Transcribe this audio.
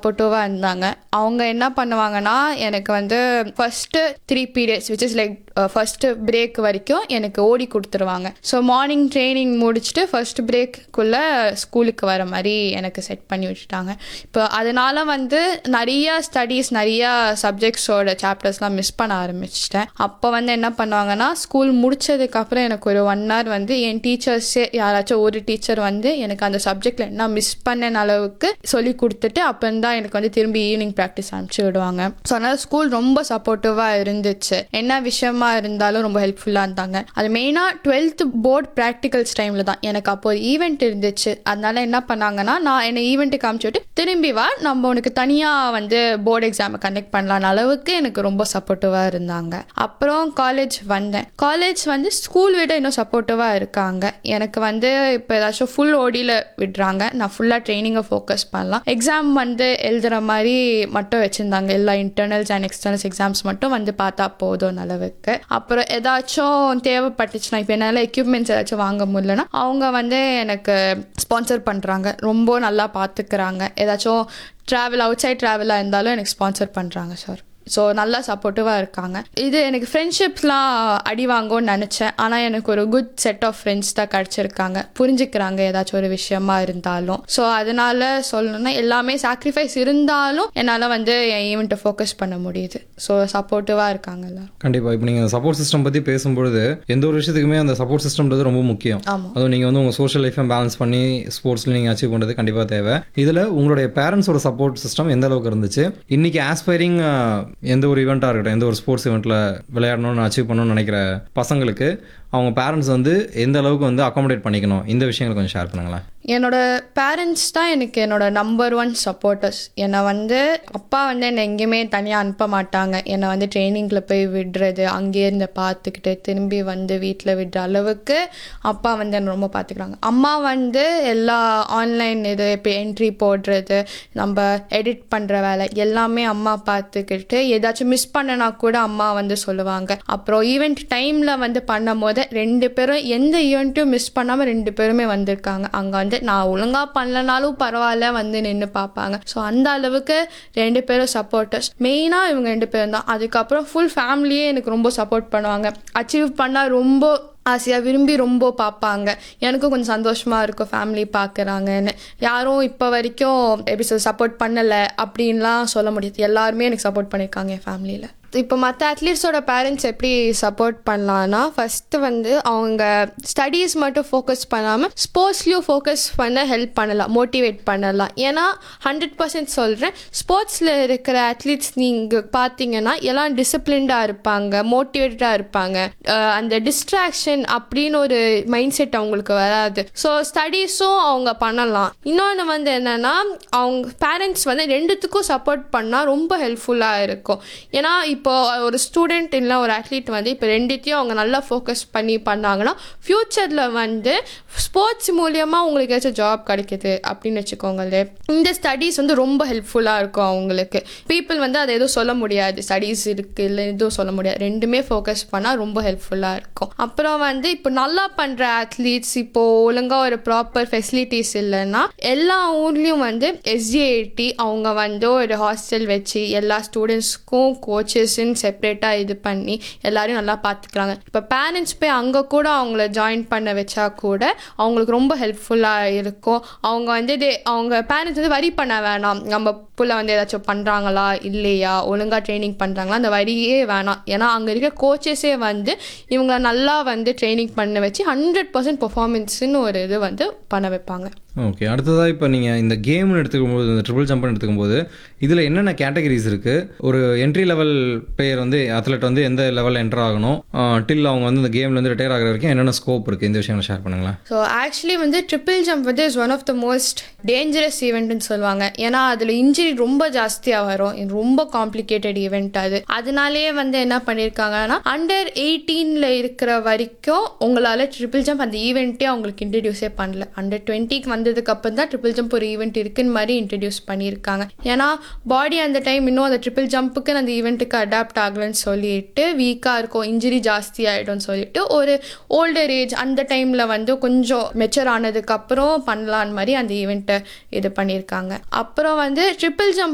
சப்போர்ட்டிவாக இருந்தாங்க அவங்க என்ன பண்ணுவாங்கன்னா எனக்கு வந்து first three periods which is like first break வரைக்கும் எனக்கு ஓடி கொடுத்துருவாங்க ஸோ மார்னிங் ட்ரைனிங் முடிச்சுட்டு ஃபர்ஸ்ட் பிரேக்குள்ளே ஸ்கூலுக்கு வர மாதிரி எனக்கு செட் பண்ணி வச்சுட்டாங்க இப்போ அதனால வந்து நிறைய ஸ்டடீஸ் நிறைய சப்ஜெக்ட்ஸோட சாப்டர்ஸ்லாம் மிஸ் பண்ண ஆரம்பிச்சிட்டேன் அப்போ வந்து என்ன பண்ணுவாங்கன்னா ஸ்கூல் முடிச்சதுக்கப்புறம் எனக்கு ஒரு ஒன் ஹவர் வந்து என் டீச்சர்ஸே யாராச்சும் ஒரு டீச்சர் வந்து எனக்கு அந்த சப்ஜெக்டில் என்ன மிஸ் பண்ண அளவுக்கு சொல்லி கொடுத்துட்டு அப்போ தான் எனக்கு வந்து திரும்பி ஈவினிங் ப்ராக்டிஸ் அனுப்பிச்சி விடுவாங்க ஸோ அதனால் ஸ்கூல் ரொம்ப சப்போர்ட்டிவாக இருந்துச்சு என்ன விஷயமா இருந்தாலும் ரொம்ப ஹெல்ப்ஃபுல்லாக இருந்தாங்க அது மெயினாக டுவெல்த் போர்ட் ப்ராக்டிகல்ஸ் டைமில் தான் எனக்கு அப்போ ஒரு ஈவெண்ட் இருந்துச்சு அதனால என்ன பண்ணாங்கன்னா நான் என்னை ஈவெண்ட்டு காமிச்சுட்டு திரும்பி வா நம்ம உனக்கு தனியாக வந்து போர்டு எக்ஸாமை கண்டக்ட் பண்ணலான அளவுக்கு எனக்கு ரொம்ப சப்போர்ட்டிவாக இருந்தாங்க அப்புறம் காலேஜ் வந்தேன் காலேஜ் வந்து ஸ்கூல் விட இன்னும் சப்போர்ட்டிவாக இருக்காங்க எனக்கு வந்து இப்போ ஏதாச்சும் ஃபுல் ஓடியில் விடுறாங்க நான் ஃபுல்லாக ட்ரைனிங்கை ஃபோக்கஸ் பண்ணலாம் எக்ஸாம் வந்து எழுதுகிற மாதிரி மட்டும் வச்சுருந்தாங்க எல்லா இன்டர்னல்ஸ் அண்ட் எக்ஸ்டர்னல்ஸ் எக்ஸாம்ஸ் மட்டும் வந்து பார்த்தா போதும் அளவுக்கு அப்புறம் ஏதாச்சும் தேவைப்பட்டுச்சுன்னா இப்போ என்னால் எக்யூப்மெண்ட்ஸ் ஏதாச்சும் வாங்க முடியலன்னா அவங்க வந்து எனக்கு ஸ்பான்சர் பண்ணுறாங்க ரொம்ப நல்லா பார்த்துக்கிறாங்க ஏதாச்சும் ட்ராவல் அவுட் சைட் ட்ராவலாக இருந்தாலும் எனக்கு ஸ்பான்சர் பண்ணுறாங்க சார் ஸோ நல்லா சப்போர்ட்டிவாக இருக்காங்க இது எனக்கு ஃப்ரெண்ட்ஷிப்ஸ்லாம் அடி வாங்கும்னு நினச்சேன் ஆனால் எனக்கு ஒரு குட் செட் ஆஃப் ஃப்ரெண்ட்ஸ் தான் கிடச்சிருக்காங்க புரிஞ்சுக்கிறாங்க ஏதாச்சும் ஒரு விஷயமா இருந்தாலும் ஸோ அதனால சொல்லணும்னா எல்லாமே சாக்ரிஃபைஸ் இருந்தாலும் என்னால் வந்து என் ஈவெண்ட்டை ஃபோக்கஸ் பண்ண முடியுது ஸோ சப்போர்ட்டிவாக இருக்காங்க எல்லாரும் கண்டிப்பாக இப்போ நீங்கள் சப்போர்ட் சிஸ்டம் பற்றி பேசும்பொழுது எந்த ஒரு விஷயத்துக்குமே அந்த சப்போர்ட் சிஸ்டம்ன்றது ரொம்ப முக்கியம் ஆமாம் அதுவும் நீங்கள் வந்து உங்கள் சோஷியல் லைஃப்பை பேலன்ஸ் பண்ணி ஸ்போர்ட்ஸில் நீங்கள் அச்சீவ் பண்ணுறது கண்டிப்பாக தேவை இதில் உங்களுடைய பேரண்ட்ஸோட சப்போர்ட் சிஸ்டம் எந்த அளவுக்கு இருந்துச்சு இன்னைக்கு ஆஸ்பைரிங் எந்த ஒரு ஈவெண்ட்டாக இருக்கட்டும் எந்த ஒரு ஸ்போர்ட்ஸ் ஈவெண்ட்டில் விளையாடணும்னு அச்சீவ் பண்ணணும்னு நினைக்கிற பசங்களுக்கு அவங்க பேரண்ட்ஸ் வந்து எந்த அளவுக்கு வந்து அகாமடேட் பண்ணிக்கணும் இந்த விஷயங்களை கொஞ்சம் ஷேர் பண்ணுங்களேன் என்னோட பேரண்ட்ஸ் தான் எனக்கு என்னோட நம்பர் ஒன் சப்போர்ட்டர்ஸ் என்னை வந்து அப்பா வந்து என்னை எங்கேயுமே தனியாக அனுப்ப மாட்டாங்க என்னை வந்து ட்ரைனிங்கில் போய் விடுறது அங்கேயே இருந்து பார்த்துக்கிட்டு திரும்பி வந்து வீட்டில் விடுற அளவுக்கு அப்பா வந்து என்னை ரொம்ப பார்த்துக்கிறாங்க அம்மா வந்து எல்லா ஆன்லைன் இது இப்போ என்ட்ரி போடுறது நம்ம எடிட் பண்ணுற வேலை எல்லாமே அம்மா பார்த்துக்கிட்டு ஏதாச்சும் மிஸ் பண்ணனா கூட அம்மா வந்து சொல்லுவாங்க அப்புறம் ஈவெண்ட் டைமில் வந்து பண்ணும் போது ரெண்டு பேரும் எந்த ஈவெண்ட்டையும் மிஸ் பண்ணாமல் ரெண்டு பேருமே வந்திருக்காங்க அங்கே வந்து நான் ஒழுங்காக பண்ணலனாலும் பரவாயில்ல வந்து நின்று பார்ப்பாங்க ஸோ அந்த அளவுக்கு ரெண்டு பேரும் சப்போர்ட்டர்ஸ் மெயினாக இவங்க ரெண்டு பேரும் தான் அதுக்கப்புறம் ஃபுல் ஃபேமிலியே எனக்கு ரொம்ப சப்போர்ட் பண்ணுவாங்க அச்சீவ் பண்ணால் ரொம்ப ஆசையாக விரும்பி ரொம்ப பார்ப்பாங்க எனக்கும் கொஞ்சம் சந்தோஷமாக இருக்கும் ஃபேமிலி பார்க்குறாங்கன்னு யாரும் இப்போ வரைக்கும் எப்படி சொல்ல சப்போர்ட் பண்ணலை அப்படின்லாம் சொல்ல முடியாது எல்லாருமே எனக்கு சப்போர்ட் பண்ணியிருக்காங்க என் ஃபேமிலியில் இப்போ மற்ற அத்லீட்ஸோட பேரண்ட்ஸ் எப்படி சப்போர்ட் பண்ணலான்னா ஃபஸ்ட்டு வந்து அவங்க ஸ்டடீஸ் மட்டும் ஃபோக்கஸ் பண்ணாமல் ஸ்போர்ட்ஸ்லேயும் ஃபோக்கஸ் பண்ண ஹெல்ப் பண்ணலாம் மோட்டிவேட் பண்ணலாம் ஏன்னா ஹண்ட்ரட் பர்சன்ட் சொல்கிறேன் ஸ்போர்ட்ஸில் இருக்கிற அத்லீட்ஸ் நீங்கள் பார்த்தீங்கன்னா எல்லாம் டிசிப்ளின்டாக இருப்பாங்க மோட்டிவேட்டடாக இருப்பாங்க அஹ் அந்த டிஸ்ட்ராக்ஷன் அப்படின்னு ஒரு மைண்ட் செட் அவங்களுக்கு வராது ஸோ ஸ்டடீஸும் அவங்க பண்ணலாம் இன்னொன்று வந்து என்னென்னா அவங்க பேரண்ட்ஸ் வந்து ரெண்டுத்துக்கும் சப்போர்ட் பண்ணால் ரொம்ப ஹெல்ப்ஃபுல்லாக இருக்கும் ஏன்னா இப்போ ஒரு ஸ்டூடெண்ட் இல்லை ஒரு அத்லீட் வந்து இப்போ ரெண்டுத்தையும் அவங்க நல்லா ஃபோக்கஸ் பண்ணி பண்ணாங்கன்னா ஃப்யூச்சரில் வந்து ஸ்போர்ட்ஸ் மூலியமாக உங்களுக்கு ஏதாச்சும் ஜாப் கிடைக்குது அப்படின்னு வச்சுக்கோங்களேன் இந்த ஸ்டடீஸ் வந்து ரொம்ப ஹெல்ப்ஃபுல்லாக இருக்கும் அவங்களுக்கு பீப்புள் வந்து அதை எதுவும் சொல்ல முடியாது ஸ்டடீஸ் இருக்குது இல்லை எதுவும் சொல்ல முடியாது ரெண்டுமே ஃபோக்கஸ் பண்ணால் ரொம்ப ஹெல்ப்ஃபுல்லாக இருக்கும் அப்புறம் வந்து இப்போ நல்லா பண்ணுற அத்லீட்ஸ் இப்போ ஒழுங்காக ஒரு ப்ராப்பர் ஃபெசிலிட்டிஸ் இல்லைன்னா எல்லா ஊர்லேயும் வந்து எஸ்டிஐடி அவங்க வந்து ஒரு ஹாஸ்டல் வச்சு எல்லா ஸ்டூடெண்ட்ஸ்க்கும் கோச்சஸ்ன்னு செப்பரேட்டாக இது பண்ணி எல்லாரையும் நல்லா பார்த்துக்கிறாங்க இப்போ பேரண்ட்ஸ் போய் அங்கே கூட அவங்கள ஜாயின் பண்ண வச்சா கூட அவங்களுக்கு ரொம்ப ஹெல்ப்ஃபுல்லாக இருக்கும் அவங்க வந்து இது அவங்க பேரண்ட்ஸ் வந்து வரி பண்ண வேணாம் நம்ம புள்ள வந்து ஏதாச்சும் பண்ணுறாங்களா இல்லையா ஒழுங்காக ட்ரைனிங் பண்ணுறாங்களா அந்த வரியே வேணாம் ஏன்னா அங்கே இருக்க கோச்சஸே வந்து இவங்கள நல்லா வந்து ட்ரைனிங் பண்ண வச்சு ஹண்ட்ரட் பர்சன்ட் பர்ஃபார்மன்ஸ்னு ஒரு இது வந்து பண்ண வைப்பாங்க ஓகே அடுத்ததாக இப்போ நீங்கள் இந்த கேம்னு எடுத்துக்கும்போது இந்த ட்ரிபிள் ஜம்ப்னு எடுத்துக்கும்போது இதில் என்னென்ன கேட்டகரிஸ் இருக்குது ஒரு என்ட்ரி லெவல் பிளேயர் வந்து அத்லெட் வந்து எந்த லெவலில் என்டர் ஆகணும் டில் அவங்க வந்து இந்த கேம்லேருந்து ரிட்டையர் ஆகிற வரைக்கும் என்னென்ன ஸ்கோப் இருக்குது இந்த விஷயங்களை ஷேர் பண்ணுங்களேன் ஸோ ஆக்சுவலி வந்து ட்ரிபிள் ஜம்ப் வந்து is one of the most dangerous ஈவெண்ட்னு சொல்லுவாங்க ஏன்னா அதில் இன்ஜுரி ரொம்ப ஜாஸ்தியாக வரும் இது ரொம்ப காம்ப்ளிகேட்டட் ஈவெண்ட் அது அதனாலேயே வந்து என்ன பண்ணியிருக்காங்கன்னா அண்டர் எயிட்டீனில் இருக்கிற வரைக்கும் உங்களால் ட்ரிபிள் ஜம்ப் அந்த ஈவெண்ட்டே அவங்களுக்கு இன்ட்ரடியூஸே பண்ணல அண்டர் டுவெண்ட்டிக்கு வந்ததுக்கு அப்புறம் தான் ட்ரிபிள் ஜம்ப் ஒரு ஈவெண்ட் இருக்குன்னு மாதிரி இன்ட்ரடியூஸ் பண்ணியிருக்காங்க ஏன்னா பாடி அந்த டைம் இன்னும் அந்த ட்ரிபிள் ஜம்ப்புக்கு அந்த ஈவெண்ட்டுக்கு அடாப்ட் ஆகலன்னு சொல்லிட்டு வீக்காக இருக்கும் இன்ஜுரி ஜாஸ்தி ஆகிடும்னு சொல்லிட்டு ஒரு ஓல்டர் ஏஜ் அந்த டைமில் வந்து கொஞ்சம் மெச்சூர் ஆனதுக்கப்புறம் பண்ணலான்னு மாதிரி அந்த ஈவெண்ட்டை இது பண்ணியிருக்காங்க அப்புறம் வந்து ட்ரிபிள் ஜம்ப்